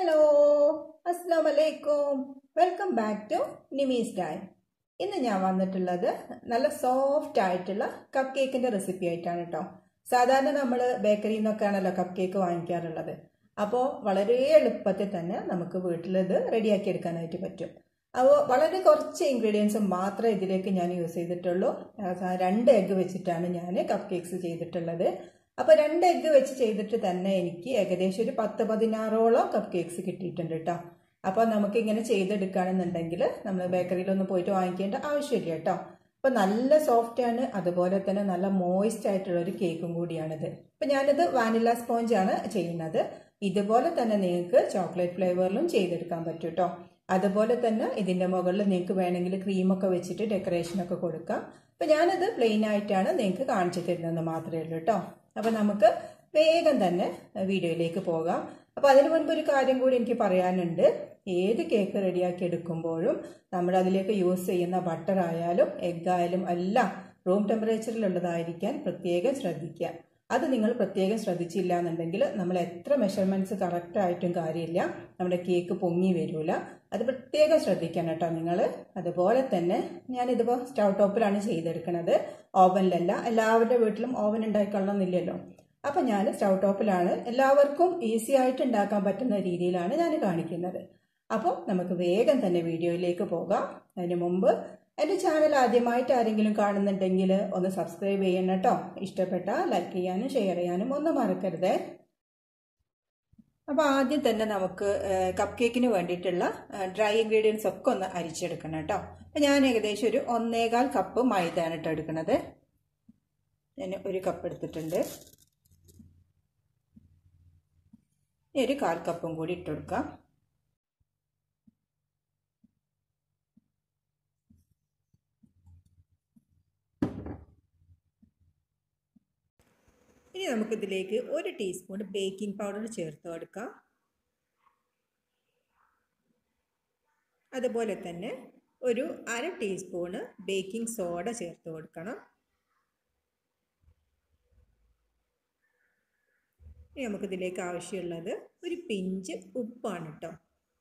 hello അസ്സാം വലൈക്കും welcome back to നിമീസ് ടൈം ഇന്ന് ഞാൻ വന്നിട്ടുള്ളത് നല്ല സോഫ്റ്റ് ആയിട്ടുള്ള കപ്പ് കേക്കിന്റെ റെസിപ്പി ആയിട്ടാണ് കേട്ടോ സാധാരണ നമ്മൾ ബേക്കറിയിൽ നിന്നൊക്കെയാണല്ലോ കപ്പ് കേക്ക് വാങ്ങിക്കാറുള്ളത് അപ്പോൾ വളരെ എളുപ്പത്തിൽ തന്നെ നമുക്ക് വീട്ടിലിത് റെഡിയാക്കി എടുക്കാനായിട്ട് പറ്റും അപ്പോൾ വളരെ കുറച്ച് ഇൻഗ്രീഡിയൻസ് മാത്രമേ ഇതിലേക്ക് ഞാൻ യൂസ് ചെയ്തിട്ടുള്ളൂ രണ്ട് എഗ്ഗ് വെച്ചിട്ടാണ് ഞാൻ കപ്പ് കേക്ക്സ് ചെയ്തിട്ടുള്ളത് അപ്പോൾ രണ്ട് എഗ്ഗ് വെച്ച് ചെയ്തിട്ട് തന്നെ എനിക്ക് ഏകദേശം ഒരു പത്ത് പതിനാറോളം കപ്പ് കേക്ക്സ് കിട്ടിയിട്ടുണ്ട് കേട്ടോ അപ്പോൾ നമുക്ക് ഇങ്ങനെ ചെയ്തെടുക്കുകയാണെന്നുണ്ടെങ്കിൽ നമ്മൾ ബേക്കറിയിലൊന്നും പോയിട്ട് വാങ്ങിക്കേണ്ട ആവശ്യമില്ല കേട്ടോ അപ്പോൾ നല്ല സോഫ്റ്റ് ആണ് അതുപോലെ തന്നെ നല്ല മോയിസ്റ്റ് ആയിട്ടുള്ള ഒരു കേക്കും കൂടിയാണിത് അപ്പോൾ ഞാനിത് വാനില സ്പോഞ്ച് ആണ് ചെയ്യുന്നത് ഇതുപോലെ തന്നെ നിങ്ങൾക്ക് ചോക്ലേറ്റ് ഫ്ലേവറിലും ചെയ്തെടുക്കാൻ പറ്റും കേട്ടോ അതുപോലെ തന്നെ ഇതിൻ്റെ മുകളിൽ നിങ്ങൾക്ക് വേണമെങ്കിൽ ക്രീമൊക്കെ വെച്ചിട്ട് ഡെക്കറേഷനൊക്കെ കൊടുക്കാം അപ്പം ഞാനത് പ്ലെയിൻ ആയിട്ടാണ് നിങ്ങൾക്ക് കാണിച്ചു തരുന്നത് മാത്രമേ ഉള്ളൂ കേട്ടോ അപ്പം നമുക്ക് വേഗം തന്നെ വീഡിയോയിലേക്ക് പോകാം അപ്പോൾ അതിനു മുൻപ് ഒരു കാര്യം കൂടി എനിക്ക് പറയാനുണ്ട് ഏത് കേക്ക് റെഡിയാക്കി എടുക്കുമ്പോഴും നമ്മൾ അതിലേക്ക് യൂസ് ചെയ്യുന്ന ബട്ടർ ആയാലും എഗ് ആയാലും എല്ലാം റൂം ടെമ്പറേച്ചറിലുള്ളതായിരിക്കാൻ പ്രത്യേകം ശ്രദ്ധിക്കുക അത് നിങ്ങൾ പ്രത്യേകം ശ്രദ്ധിച്ചില്ല എന്നുണ്ടെങ്കിൽ നമ്മൾ എത്ര മെഷർമെൻറ്റ്സ് കറക്റ്റ് ആയിട്ടും കാര്യമില്ല നമ്മുടെ കേക്ക് പൊങ്ങി വരില്ല അത് പ്രത്യേകം ശ്രദ്ധിക്കണം കേട്ടോ നിങ്ങൾ അതുപോലെ തന്നെ ഞാനിതിപ്പോൾ സ്റ്റൗ ടോപ്പിലാണ് ചെയ്തെടുക്കുന്നത് ഓവനിലല്ല എല്ലാവരുടെ വീട്ടിലും ഓവൻ ഉണ്ടായിക്കൊള്ളണമെന്നില്ലല്ലോ അപ്പം ഞാൻ സ്റ്റൗ ടോപ്പിലാണ് എല്ലാവർക്കും ഈസി ആയിട്ട് ഉണ്ടാക്കാൻ പറ്റുന്ന രീതിയിലാണ് ഞാൻ കാണിക്കുന്നത് അപ്പോൾ നമുക്ക് വേഗം തന്നെ വീഡിയോയിലേക്ക് പോകാം അതിന് മുമ്പ് എൻ്റെ ചാനൽ ആദ്യമായിട്ട് ആരെങ്കിലും കാണുന്നുണ്ടെങ്കിൽ ഒന്ന് സബ്സ്ക്രൈബ് ചെയ്യണം കേട്ടോ ഇഷ്ടപ്പെട്ട ലൈക്ക് ചെയ്യാനും ഷെയർ ചെയ്യാനും ഒന്നും മറക്കരുതേ അപ്പോൾ ആദ്യം തന്നെ നമുക്ക് കപ്പ് കേക്കിന് വേണ്ടിയിട്ടുള്ള ഡ്രൈ ഇൻഗ്രീഡിയൻസ് ഒക്കെ ഒന്ന് അരിച്ചെടുക്കണം കേട്ടോ അപ്പം ഞാൻ ഏകദേശം ഒരു ഒന്നേകാൽ കപ്പ് മൈദയാണ് കേട്ടോ എടുക്കുന്നത് ഞാൻ ഒരു കപ്പ് എടുത്തിട്ടുണ്ട് ഒരു കാൽ കപ്പും കൂടി ഇട്ട് കൊടുക്കാം ഇനി നമുക്കിതിലേക്ക് ഒരു ടീസ്പൂൺ ബേക്കിംഗ് പൗഡർ ചേർത്ത് കൊടുക്കാം അതുപോലെ തന്നെ ഒരു അര ടീസ്പൂണ് ബേക്കിംഗ് സോഡ ചേർത്ത് കൊടുക്കണം ഇനി നമുക്കിതിലേക്ക് ആവശ്യമുള്ളത് ഒരു പിഞ്ച് ഉപ്പാണ് കേട്ടോ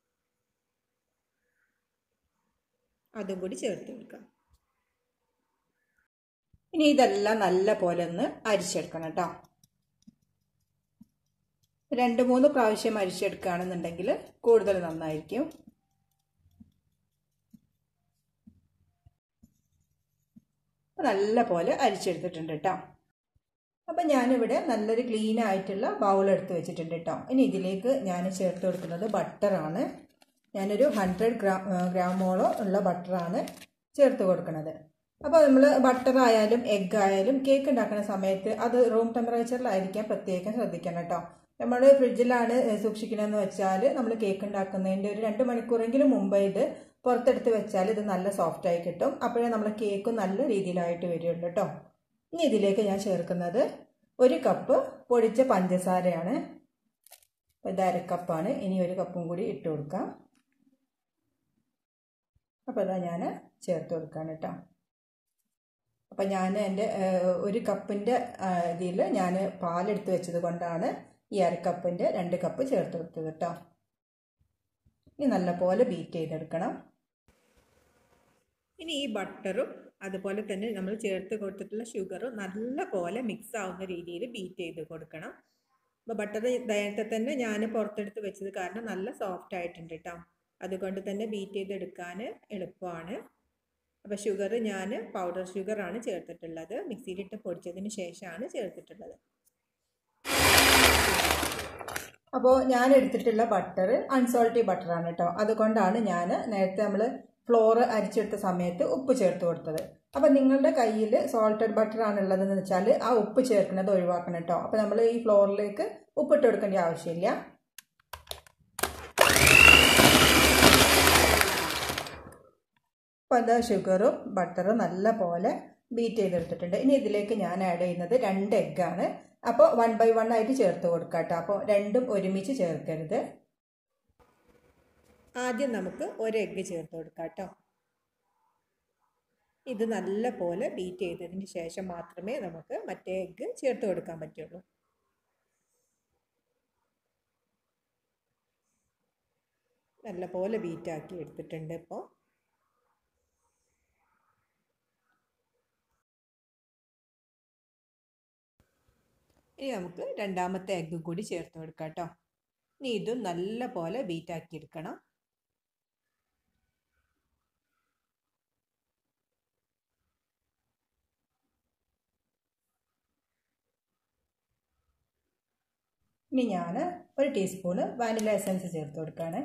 അതും കൂടി ചേർത്ത് കൊടുക്കാം ഇനി ഇതെല്ലാം നല്ല പോലെ ഒന്ന് അരിച്ചെടുക്കണം കേട്ടോ രണ്ട് മൂന്ന് പ്രാവശ്യം അരിച്ചെടുക്കുകയാണെന്നുണ്ടെങ്കിൽ കൂടുതൽ നന്നായിരിക്കും നല്ല പോലെ അരിച്ചെടുത്തിട്ടുണ്ട് കേട്ടോ അപ്പം ഞാനിവിടെ നല്ലൊരു ക്ലീൻ ആയിട്ടുള്ള ബൗൾ എടുത്ത് വെച്ചിട്ടുണ്ട് കേട്ടോ ഇനി ഇതിലേക്ക് ഞാൻ ചേർത്ത് കൊടുക്കുന്നത് ബട്ടറാണ് ഞാനൊരു ഹൺഡ്രഡ് ഗ്രാം ഗ്രാമോളോ ഉള്ള ബട്ടറാണ് ചേർത്ത് കൊടുക്കുന്നത് അപ്പോൾ നമ്മൾ ബട്ടർ ആയാലും എഗ് ആയാലും കേക്ക് ഉണ്ടാക്കുന്ന സമയത്ത് അത് റൂം ടെമ്പറേച്ചറിലായിരിക്കാൻ പ്രത്യേകം ശ്രദ്ധിക്കണം കേട്ടോ നമ്മൾ ഫ്രിഡ്ജിലാണ് സൂക്ഷിക്കണമെന്ന് വെച്ചാൽ നമ്മൾ കേക്ക് ഉണ്ടാക്കുന്നതിൻ്റെ ഒരു രണ്ട് മണിക്കൂറെങ്കിലും മുമ്പ് ഇത് പുറത്തെടുത്ത് വെച്ചാൽ ഇത് നല്ല സോഫ്റ്റായി കിട്ടും അപ്പോഴേ നമ്മൾ കേക്ക് നല്ല രീതിയിലായിട്ട് വരുള്ളൂ കേട്ടോ ഇനി ഇതിലേക്ക് ഞാൻ ചേർക്കുന്നത് ഒരു കപ്പ് പൊടിച്ച പഞ്ചസാരയാണ് ഇത് അരക്കപ്പാണ് ഇനി ഒരു കപ്പും കൂടി ഇട്ട് കൊടുക്കാം അപ്പോൾ ഇതാ ഞാൻ ചേർത്ത് കൊടുക്കുകയാണ് കേട്ടോ അപ്പം ഞാൻ എൻ്റെ ഒരു കപ്പിൻ്റെ ഇതിൽ ഞാൻ പാലെടുത്ത് വെച്ചത് കൊണ്ടാണ് ഈ അരക്കപ്പിൻ്റെ രണ്ട് കപ്പ് ചേർത്ത് കൊടുത്തത് കേട്ടോ ഇനി നല്ലപോലെ ബീറ്റ് ചെയ്തെടുക്കണം ഇനി ഈ ബട്ടറും അതുപോലെ തന്നെ നമ്മൾ ചേർത്ത് കൊടുത്തിട്ടുള്ള ഷുഗറും നല്ല പോലെ മിക്സ് ആവുന്ന രീതിയിൽ ബീറ്റ് ചെയ്ത് കൊടുക്കണം അപ്പോൾ ബട്ടർ നേരത്തെ തന്നെ ഞാൻ പുറത്തെടുത്ത് വെച്ചത് കാരണം നല്ല സോഫ്റ്റ് ആയിട്ടുണ്ട് കേട്ടോ അതുകൊണ്ട് തന്നെ ബീറ്റ് ചെയ്തെടുക്കാൻ എളുപ്പമാണ് അപ്പോൾ ഷുഗർ ഞാൻ പൗഡർ ഷുഗറാണ് ചേർത്തിട്ടുള്ളത് മിക്സിയിലിട്ട് പൊടിച്ചതിന് ശേഷമാണ് ചേർത്തിട്ടുള്ളത് അപ്പോൾ ഞാൻ എടുത്തിട്ടുള്ള ബട്ടർ അൺസോൾട്ടി ബട്ടറാണ് കേട്ടോ അതുകൊണ്ടാണ് ഞാൻ നേരത്തെ നമ്മൾ ഫ്ലോറ് അരിച്ചെടുത്ത സമയത്ത് ഉപ്പ് ചേർത്ത് കൊടുത്തത് അപ്പം നിങ്ങളുടെ കയ്യിൽ സോൾട്ടഡ് ബട്ടർ ആണുള്ളതെന്ന് വെച്ചാൽ ആ ഉപ്പ് ചേർക്കുന്നത് ഒഴിവാക്കണം കേട്ടോ അപ്പോൾ നമ്മൾ ഈ ഫ്ലോറിലേക്ക് ഉപ്പിട്ട് കൊടുക്കേണ്ട ആവശ്യമില്ല അപ്പോൾ അത് ഷുഗറും ബട്ടറും നല്ല പോലെ ബീറ്റ് ചെയ്തെടുത്തിട്ടുണ്ട് ഇനി ഇതിലേക്ക് ഞാൻ ആഡ് ചെയ്യുന്നത് രണ്ട് എഗ്ഗാണ് അപ്പോൾ വൺ ബൈ വൺ ആയിട്ട് ചേർത്ത് കൊടുക്കാം കേട്ടോ അപ്പോൾ രണ്ടും ഒരുമിച്ച് ചേർക്കരുത് ആദ്യം നമുക്ക് ഒരു എഗ്ഗ് ചേർത്ത് കൊടുക്കാം കേട്ടോ ഇത് നല്ല പോലെ ബീറ്റ് ചെയ്തതിന് ശേഷം മാത്രമേ നമുക്ക് മറ്റേ എഗ്ഗ് ചേർത്ത് കൊടുക്കാൻ പറ്റുള്ളൂ നല്ലപോലെ ബീറ്റാക്കി എടുത്തിട്ടുണ്ട് ഇപ്പോൾ ഇനി നമുക്ക് രണ്ടാമത്തെ എഗ്ഗും കൂടി ചേർത്ത് കൊടുക്കാം കേട്ടോ ഇനി ഇതും നല്ല പോലെ ബീറ്റാക്കി എടുക്കണം ഇനി ഞാൻ ഒരു ടീസ്പൂണ് വാനില എസൻസ് ചേർത്ത് കൊടുക്കുകയാണ്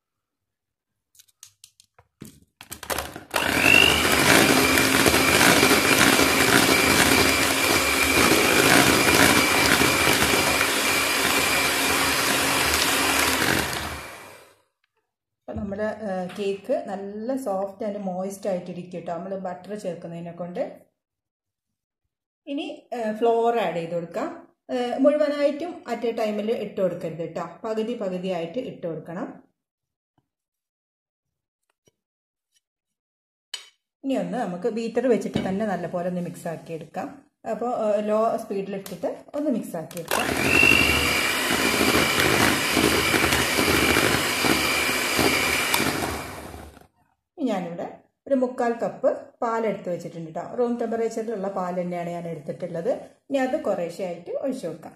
അപ്പം നമ്മുടെ കേക്ക് നല്ല സോഫ്റ്റ് ആൻഡ് മോയിസ്റ്റ് ആയിട്ടിരിക്കും കേട്ടോ നമ്മൾ ബട്ടർ ചേർക്കുന്നതിനെ കൊണ്ട് ഇനി ഫ്ലോർ ആഡ് ചെയ്ത് കൊടുക്കാം മുഴുവനായിട്ടും അറ്റ് എ ടൈമിൽ ഇട്ട് കൊടുക്കരുത് കേട്ടോ പകുതി പകുതിയായിട്ട് ഇട്ട് കൊടുക്കണം ഇനി ഒന്ന് നമുക്ക് ബീറ്റർ വെച്ചിട്ട് തന്നെ നല്ലപോലെ ഒന്ന് മിക്സ് ആക്കി എടുക്കാം അപ്പോൾ ലോ സ്പീഡിലിട്ടിട്ട് ഒന്ന് മിക്സ് ആക്കി എടുക്കാം ഞാനിവിടെ ഒരു മുക്കാൽ കപ്പ് പാലെടുത്ത് വെച്ചിട്ടുണ്ട് കേട്ടോ റൂം ടെമ്പറേച്ചറിലുള്ള പാൽ തന്നെയാണ് ഞാൻ എടുത്തിട്ടുള്ളത് ഇനി അത് കുറേശ്ശെ ആയിട്ട് ഒഴിച്ചു കൊടുക്കാം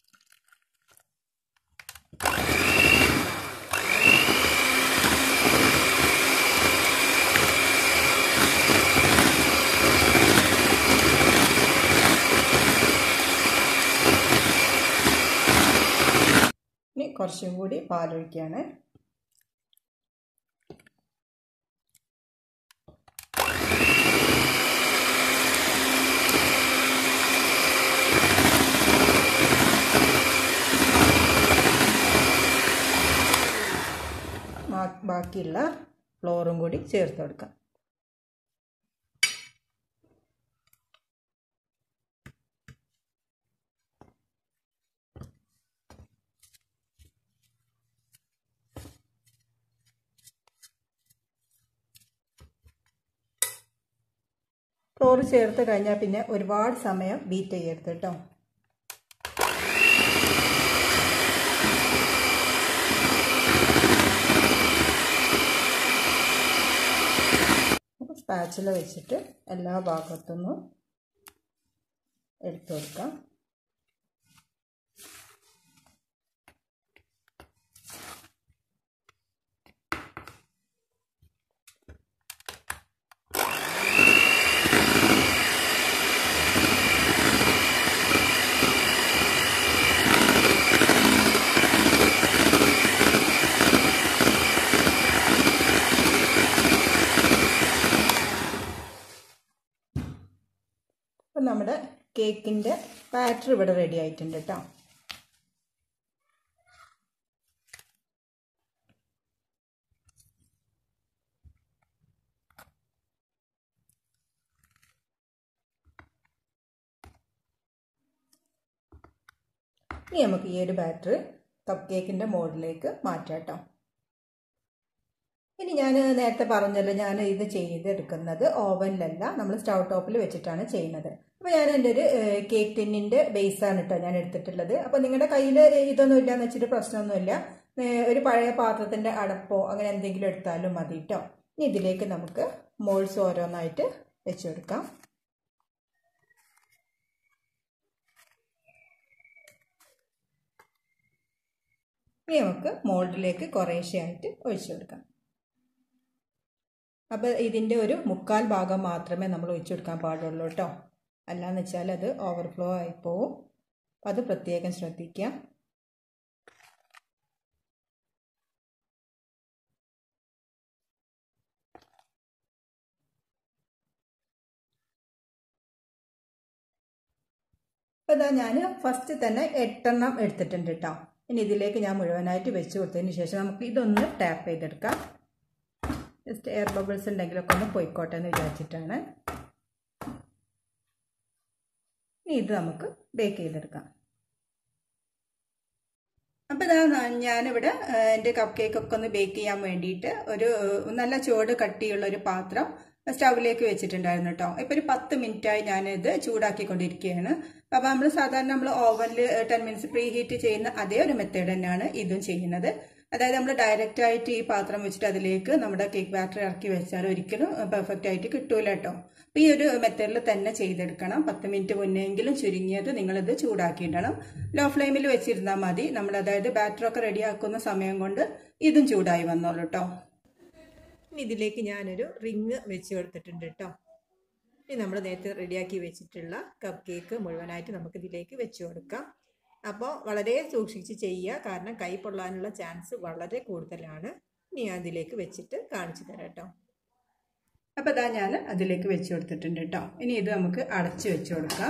ഇനി കുറച്ചും കൂടി പാലൊഴിക്കുകയാണ് ബാക്കിയുള്ള ഫ്ലോറും കൂടി ചേർത്ത് കൊടുക്കാം ഫ്ലോർ ചേർത്ത് കഴിഞ്ഞാൽ പിന്നെ ഒരുപാട് സമയം ബീറ്റ് ചെയ്യരുത് കേട്ടോ സ്പാച്ചില വെച്ചിട്ട് എല്ലാ ഭാഗത്തുനിന്നും എടുത്തു കൊടുക്കാം അപ്പം നമ്മുടെ കേക്കിൻ്റെ ബാറ്റർ ഇവിടെ റെഡി ആയിട്ടുണ്ട് കേട്ടോ ഇനി നമുക്ക് ഈ ഒരു ബാറ്റർ കപ്പ് കേക്കിൻ്റെ മോഡിലേക്ക് മാറ്റാം കേട്ടോ ഇനി ഞാൻ നേരത്തെ പറഞ്ഞല്ലോ ഞാൻ ഇത് ചെയ്തെടുക്കുന്നത് ഓവനിലല്ല നമ്മൾ സ്റ്റൗ ടോപ്പിൽ വെച്ചിട്ടാണ് ചെയ്യുന്നത് അപ്പോൾ ഞാൻ എൻ്റെ ഒരു കേക്ക് ടിന്നിൻ്റെ ബേസാണ് കേട്ടോ ഞാൻ എടുത്തിട്ടുള്ളത് അപ്പോൾ നിങ്ങളുടെ കയ്യിൽ ഇതൊന്നും ഇല്ലയെന്ന് വെച്ചിട്ട് പ്രശ്നമൊന്നുമില്ല ഒരു പഴയ പാത്രത്തിൻ്റെ അടപ്പോ അങ്ങനെ എന്തെങ്കിലും എടുത്താലും മതി കേട്ടോ ഇനി ഇതിലേക്ക് നമുക്ക് മോൾസ് ഓരോന്നായിട്ട് വെച്ച് കൊടുക്കാം ഇനി നമുക്ക് മോൾഡിലേക്ക് കുറേശ്ശെയായിട്ട് ഒഴിച്ചു കൊടുക്കാം അപ്പോൾ ഇതിൻ്റെ ഒരു മുക്കാൽ ഭാഗം മാത്രമേ നമ്മൾ ഒഴിച്ചു കൊടുക്കാൻ പാടുള്ളൂ കേട്ടോ അല്ലാന്ന് വെച്ചാൽ അത് ഓവർഫ്ലോ ആയിപ്പോവും അപ്പം അത് പ്രത്യേകം ശ്രദ്ധിക്കുക അപ്പോൾ ഇതാ ഞാൻ ഫസ്റ്റ് തന്നെ എട്ടെണ്ണം എടുത്തിട്ടുണ്ട് കേട്ടോ ഇനി ഇതിലേക്ക് ഞാൻ മുഴുവനായിട്ട് വെച്ച് കൊടുത്തതിന് ശേഷം നമുക്ക് ഇതൊന്ന് ടാപ്പ് ചെയ്തെടുക്കാം ജസ്റ്റ് എയർ ബബിൾസ് ഉണ്ടെങ്കിലൊക്കെ ഒന്ന് പോയിക്കോട്ടെ എന്ന് വിചാരിച്ചിട്ടാണ് ഇനി ഇത് നമുക്ക് ബേക്ക് ചെയ്തെടുക്കാം അപ്പോൾ ഇതാ ഞാനിവിടെ എൻ്റെ കപ്പ് കേക്ക് ഒക്കെ ഒന്ന് ബേക്ക് ചെയ്യാൻ വേണ്ടിയിട്ട് ഒരു നല്ല ചുവട് കട്ടിയുള്ള ഒരു പാത്രം സ്റ്റൗവിലേക്ക് വെച്ചിട്ടുണ്ടായിരുന്നു കേട്ടോ ഇപ്പോൾ ഒരു പത്ത് മിനിറ്റായി ഞാനിത് ചൂടാക്കിക്കൊണ്ടിരിക്കുകയാണ് അപ്പോൾ നമ്മൾ സാധാരണ നമ്മൾ ഓവനിൽ ടെൻ മിനിറ്റ്സ് പ്രീ ഹീറ്റ് ചെയ്യുന്ന അതേ ഒരു മെത്തേഡ് തന്നെയാണ് ഇതും ചെയ്യുന്നത് അതായത് നമ്മൾ ഡയറക്റ്റ് ആയിട്ട് ഈ പാത്രം വെച്ചിട്ട് അതിലേക്ക് നമ്മുടെ കേക്ക് ബാറ്റർ ഇറക്കി വെച്ചാൽ ഒരിക്കലും പെർഫെക്റ്റ് ആയിട്ട് കിട്ടൂല കേട്ടോ അപ്പോൾ ഈ ഒരു മെത്തേഡിൽ തന്നെ ചെയ്തെടുക്കണം പത്ത് മിനിറ്റ് മുന്നെങ്കിലും ചുരുങ്ങിയത് നിങ്ങളിത് ചൂടാക്കിയിടണം ലോ ഫ്ലെയിമിൽ വെച്ചിരുന്നാൽ മതി നമ്മൾ അതായത് ബാറ്ററൊക്കെ റെഡിയാക്കുന്ന സമയം കൊണ്ട് ഇതും ചൂടായി വന്നോളൂ കേട്ടോ ഇനി ഇതിലേക്ക് ഞാനൊരു റിങ് വെച്ച് കൊടുത്തിട്ടുണ്ട് കേട്ടോ ഇനി നമ്മൾ നേരത്തെ റെഡിയാക്കി വെച്ചിട്ടുള്ള കപ്പ് കേക്ക് മുഴുവനായിട്ട് നമുക്ക് ഇതിലേക്ക് വെച്ച് കൊടുക്കാം അപ്പോൾ വളരെ സൂക്ഷിച്ച് ചെയ്യുക കാരണം കൈ പൊള്ളാനുള്ള ചാൻസ് വളരെ കൂടുതലാണ് ഇനി ഞാൻ അതിലേക്ക് വെച്ചിട്ട് കാണിച്ചു തരാം കേട്ടോ അപ്പോൾ ഇതാ ഞാൻ അതിലേക്ക് വെച്ച് കൊടുത്തിട്ടുണ്ട് കേട്ടോ ഇനി ഇത് നമുക്ക് അടച്ച് വെച്ച് കൊടുക്കാം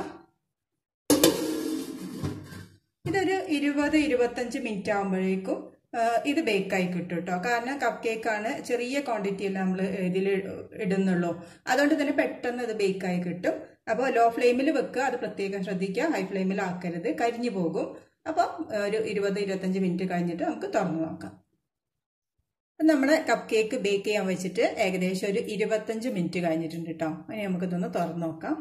ഇതൊരു ഇരുപത് ഇരുപത്തഞ്ച് മിനിറ്റ് ആകുമ്പോഴേക്കും ഇത് ബേക്കായി കിട്ടും കേട്ടോ കാരണം കപ്പ് കേക്കാണ് ചെറിയ ക്വാണ്ടിറ്റിയിൽ നമ്മൾ ഇതിൽ ഇടുന്നുള്ളൂ അതുകൊണ്ട് തന്നെ പെട്ടെന്ന് ഇത് ബേക്കായി കിട്ടും അപ്പോൾ ലോ ഫ്ലെയിമിൽ വെക്കുക അത് പ്രത്യേകം ശ്രദ്ധിക്കുക ഹൈ ഫ്ലെയിമിൽ ആക്കരുത് കരിഞ്ഞു പോകും അപ്പോൾ ഒരു ഇരുപത് ഇരുപത്തഞ്ച് മിനിറ്റ് കഴിഞ്ഞിട്ട് നമുക്ക് തുറന്നു നോക്കാം അപ്പം നമ്മൾ കപ്പ് കേക്ക് ബേക്ക് ചെയ്യാൻ വെച്ചിട്ട് ഏകദേശം ഒരു ഇരുപത്തഞ്ച് മിനിറ്റ് കഴിഞ്ഞിട്ടുണ്ട് കേട്ടോ ഇനി നമുക്കിതൊന്ന് തുറന്നു നോക്കാം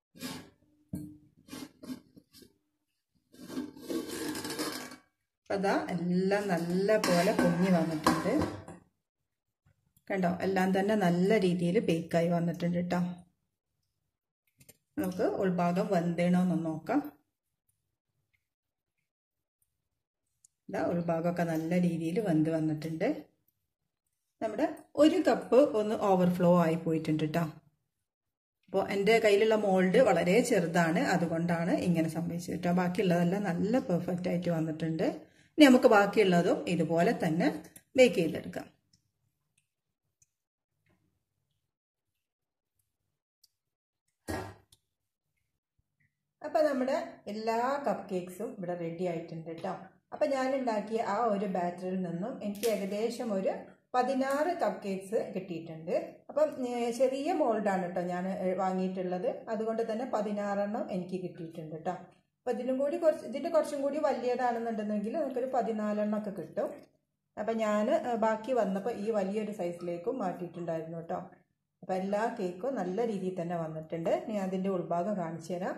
അതാ എല്ലാം നല്ല പോലെ പൊങ്ങി വന്നിട്ടുണ്ട് കണ്ടോ എല്ലാം തന്നെ നല്ല രീതിയിൽ ബേക്കായി വന്നിട്ടുണ്ട് കേട്ടോ നമുക്ക് ഉൾഭാഗം വെന്തേണോന്ന് നോക്കാം ഇതാ ഉൾഭാഗമൊക്കെ നല്ല രീതിയിൽ വെന്ത് വന്നിട്ടുണ്ട് നമ്മുടെ ഒരു കപ്പ് ഒന്ന് ഓവർഫ്ലോ ആയി പോയിട്ടുണ്ട് കേട്ടോ അപ്പോൾ എൻ്റെ കയ്യിലുള്ള മോൾഡ് വളരെ ചെറുതാണ് അതുകൊണ്ടാണ് ഇങ്ങനെ സംഭവിച്ചത് കേട്ടോ ബാക്കിയുള്ളതെല്ലാം നല്ല പെർഫെക്റ്റ് ആയിട്ട് വന്നിട്ടുണ്ട് ഇനി നമുക്ക് ബാക്കിയുള്ളതും ഇതുപോലെ തന്നെ ബേക്ക് ചെയ്തെടുക്കാം അപ്പോൾ നമ്മുടെ എല്ലാ കപ്പ് കേക്ക്സും ഇവിടെ റെഡി ആയിട്ടുണ്ട് കേട്ടോ അപ്പോൾ ഞാൻ ഉണ്ടാക്കിയ ആ ഒരു ബാറ്ററിൽ നിന്നും എനിക്ക് ഏകദേശം ഒരു പതിനാറ് കപ്പ് കേക്ക്സ് കിട്ടിയിട്ടുണ്ട് അപ്പം ചെറിയ മോൾഡാണ് കേട്ടോ ഞാൻ വാങ്ങിയിട്ടുള്ളത് അതുകൊണ്ട് തന്നെ പതിനാറെണ്ണം എനിക്ക് കിട്ടിയിട്ടുണ്ട് കേട്ടോ അപ്പോൾ ഇതിലും കൂടി കുറച്ച് ഇതിൻ്റെ കുറച്ചും കൂടി വലിയതാണെന്നുണ്ടെങ്കിൽ നമുക്കൊരു പതിനാലെണ്ണം ഒക്കെ കിട്ടും അപ്പം ഞാൻ ബാക്കി വന്നപ്പോൾ ഈ വലിയൊരു സൈസിലേക്കും മാറ്റിയിട്ടുണ്ടായിരുന്നു കേട്ടോ അപ്പോൾ എല്ലാ കേക്കും നല്ല രീതിയിൽ തന്നെ വന്നിട്ടുണ്ട് ഞാൻ അതിൻ്റെ ഉൾഭാഗം കാണിച്ചു തരാം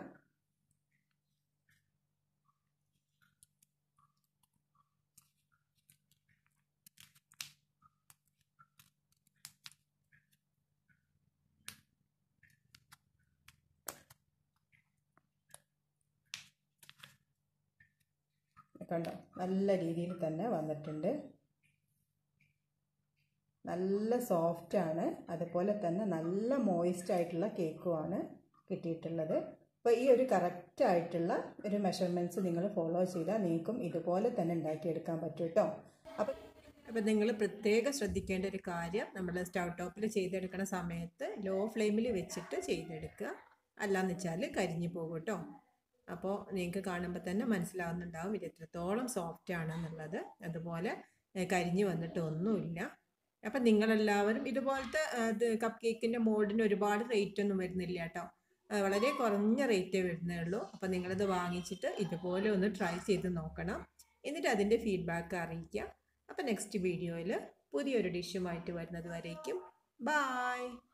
കണ്ടോ നല്ല രീതിയിൽ തന്നെ വന്നിട്ടുണ്ട് നല്ല സോഫ്റ്റാണ് അതുപോലെ തന്നെ നല്ല മോയിസ്റ്റ് ആയിട്ടുള്ള കേക്കുമാണ് കിട്ടിയിട്ടുള്ളത് അപ്പോൾ ഈ ഒരു കറക്റ്റ് ആയിട്ടുള്ള ഒരു മെഷർമെൻറ്റ്സ് നിങ്ങൾ ഫോളോ ചെയ്താൽ നിങ്ങൾക്കും ഇതുപോലെ തന്നെ ഉണ്ടാക്കിയെടുക്കാൻ പറ്റും കേട്ടോ അപ്പോൾ അപ്പോൾ നിങ്ങൾ പ്രത്യേകം ശ്രദ്ധിക്കേണ്ട ഒരു കാര്യം നമ്മൾ സ്റ്റൗ ടോപ്പിൽ ചെയ്തെടുക്കുന്ന സമയത്ത് ലോ ഫ്ലെയിമിൽ വെച്ചിട്ട് ചെയ്തെടുക്കുക അല്ലാന്ന് വെച്ചാൽ കരിഞ്ഞു പോകും കേട്ടോ അപ്പോൾ നിങ്ങൾക്ക് കാണുമ്പോൾ തന്നെ മനസ്സിലാവുന്നുണ്ടാവും ഇത് എത്രത്തോളം സോഫ്റ്റ് ആണെന്നുള്ളത് അതുപോലെ കരിഞ്ഞു വന്നിട്ട് ഒന്നുമില്ല അപ്പം നിങ്ങളെല്ലാവരും ഇതുപോലത്തെ ഇത് കപ്പ് കേക്കിൻ്റെ മോൾഡിന് ഒരുപാട് റേറ്റ് ഒന്നും വരുന്നില്ല കേട്ടോ വളരെ കുറഞ്ഞ റേറ്റേ വരുന്നേ ഉള്ളൂ അപ്പം നിങ്ങളിത് വാങ്ങിച്ചിട്ട് ഇതുപോലെ ഒന്ന് ട്രൈ ചെയ്ത് നോക്കണം എന്നിട്ട് അതിൻ്റെ ഫീഡ്ബാക്ക് അറിയിക്കുക അപ്പം നെക്സ്റ്റ് വീഡിയോയിൽ പുതിയൊരു ഡിഷുമായിട്ട് വരുന്നത് വരേക്കും ബായ്